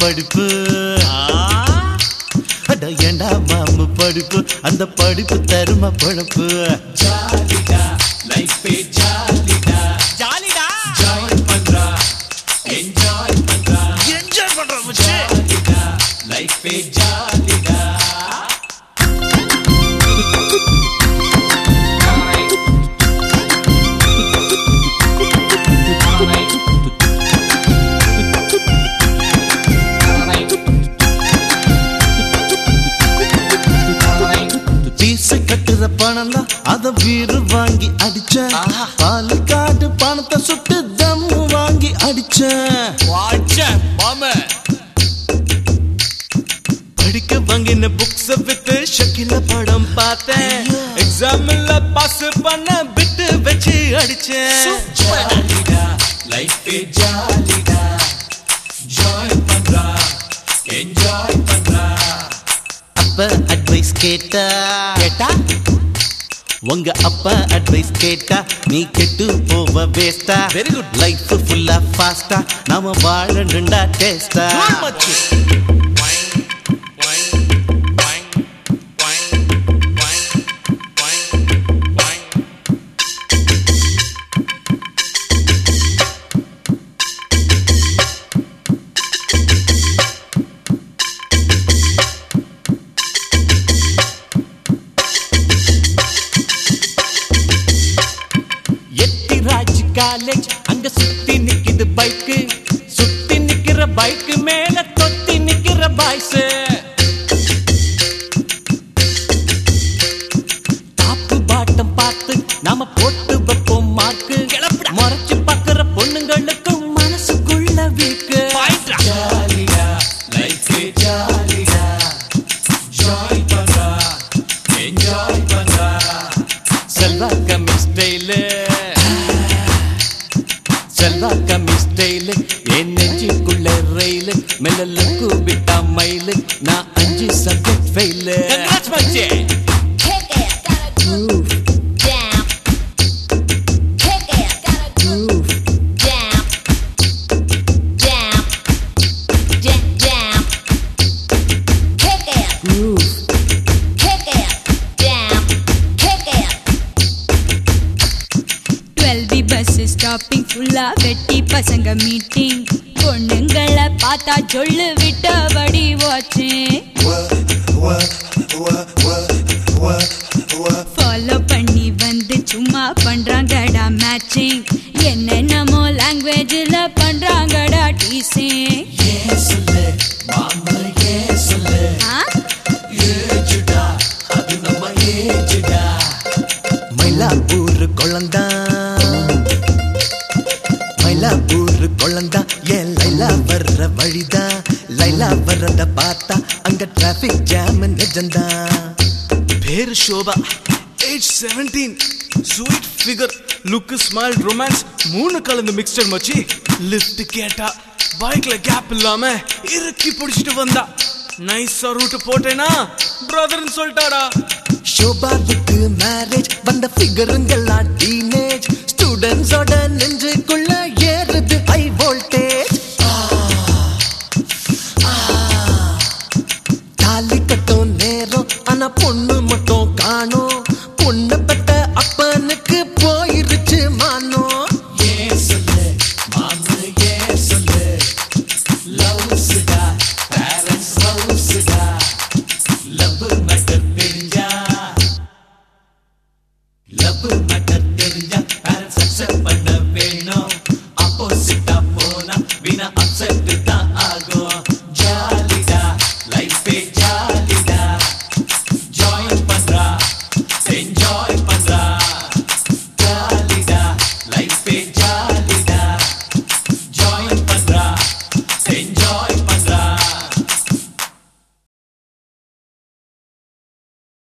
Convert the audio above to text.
படிப்பு அட ஏண்டா மாமு படிப்பு அந்த படிப்பு தரும பழப்பு ஜாலிடா லைஃபே ஜாலிடா ஜாலிடா ஜாயின் பண்றா என்ஜாய் பண்றா என்ஜாய் பண்றோம் மச்சி ஜாலிடா லைஃபே ஜாலிடா பீச கட்டுற பணம் தான் அத வீடு வாங்கி அடிச்சேன் பால் காட்டு பணத்தை சுட்டு தம்மு வாங்கி அடிச்சேன் வாட்ச மாம படிக்க வாங்கின புக்ஸ் வித்து ஷக்கில படம் பார்த்தேன் எக்ஸாம்ல பாஸ் பண்ண பிட்டு வச்சு அடிச்சேன் ஜாலிடா லைஃபே ஜாலிடா ஜாயின் பண்றா என்ஜாய் பண்றா அப்ப அட்வைஸ் கேட்டா கேட்டா உங்க அப்பா அட்வைஸ் கேட்டா நீ கெட்டு போவ வேஸ்டா Very good. லைஃப் ஃபுல்லா ஃபாஸ்டா நாம வாழணுண்டா டேஸ்டா Good மச்சி. எட்டிராஜ் காலேஜ் அங்க சுத்தி நிக்குது பைக்கு சுத்தி நிக்கிற பைக்கு மேல தொத்தி நிக்கிற பாய்ஸ் டாப்பு பாட்டம் பார்த்து நாம போட்டு வைப்போம் மார்க்கு முறைச்சு பாக்குற பொண்ணுங்களுக்கு மனசுக்குள்ள வீக்கு ஜாலிடா லைஃபே ஜாலிடா ஜாயின் பண்றா என்ஜாய் பண்றா செல்வா கம்மி ஸ்டைலு செல்வா கம்மி ஸ்டைலு என் நெஞ்சுக்குள்ள ரயிலு மெல்லல கூப்பிட்டா மயிலு நான் அஞ்சு subject fail Kick it, gotta groove down. Kick it, gotta groove down. Down. Down, down. Kick it. Groove. Kick it. Down. Kick it. 12 bus stopping ஃபுல்லா வெட்டி பசங்க மீட்டிங் பொண்ணுங்களை பார்த்தா சொல்லு விட்டபடி வாட்சிங் ஃபாலோ பண்ணி வந்து சும்மா பண்றாங்கடா மேட்சிங் என்னென்னமோ லாங்குவேஜ்ல பண்றாங்கடா டீசிங் ஏன் சொல்லு மாமா ஏன் சொல்லு ஏஜுடா அது நம்ம ஏஜுடா மயிலாப்பூர் குழந்தா மயிலாப்பூர் குழந்தா ஏன் லைலா வர்ற வழிதா லைலா வர்றத பார்த்தா அங்க டிராபிக் ஜாம் நிஜந்தா பேரு Shobha age seventeen sweet figure look smile romance மூணு கலந்து மிக்சர் மச்சி லிஃப்ட் கேட்டா பைக்ல கேப் இல்லாம இறுக்கி பிடிச்சிட்டு வந்தா நைஸா ரூட் போட்டேனா பிரதர்னு சொல்லிட்டாடா ஷோபாவுக்கு மேரேஜ் வந்த ஃபிகருங்கெல்லாம் டீனேஜ் ஸ்டூடெண்ட்ஸோட நெஞ்சுக்குள்ள ஏறுது ஹை வோல்டேஜ் தாலி கட்டும் நேரம் ஆனா பொண்ணு மட்டும் காணோம்